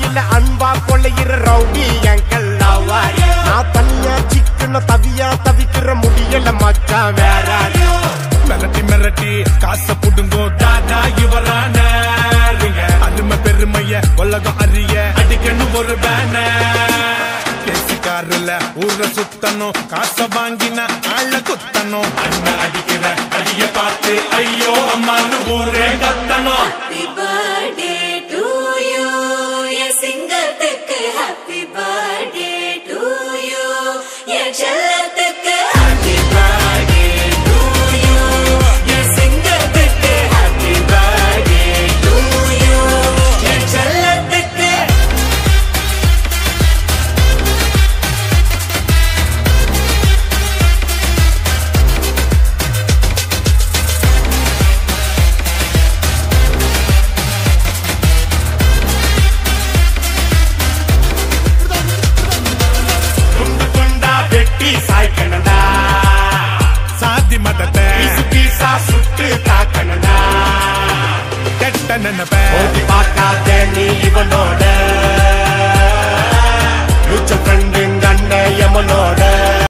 ராத்திரியில அன்பா கொள்ளையிற ரவுடி எங்கள் லவ்வாரி நான் தனியா சிக்கன தவியா தவிக்கிற முடியல மச்சான் வேற மிரட்டி மிரட்டி காசை புடுங்கோ தாதா இவரான அருமை பெருமைய உலகம் அறிய அடிக்கணும் ஒரு பேனர் பேசிக்காருல ஊர சுத்தணும் காசை வாங்கின ஆள குத்தணும் அண்ணன் அடிக்கிற அடிய பார்த்து ஐயோ அம்மான்னு ஊரே கத்தணும் Happy birthday to you. என் சிங்கத்துக்கு happy birthday to you. என் செல்லத்துக்கு happy birthday to you. என் சிங்கத்துக்கு happy birthday to you. என் செல்லத்துக்கு துண்டு துண்டா வெட்டி சாய்க்கணும்டா சாதி மதத்தை பீசு பீசா சுட்டு தாக்கணும்டா கெட்ட நினைப்ப ஓட்டி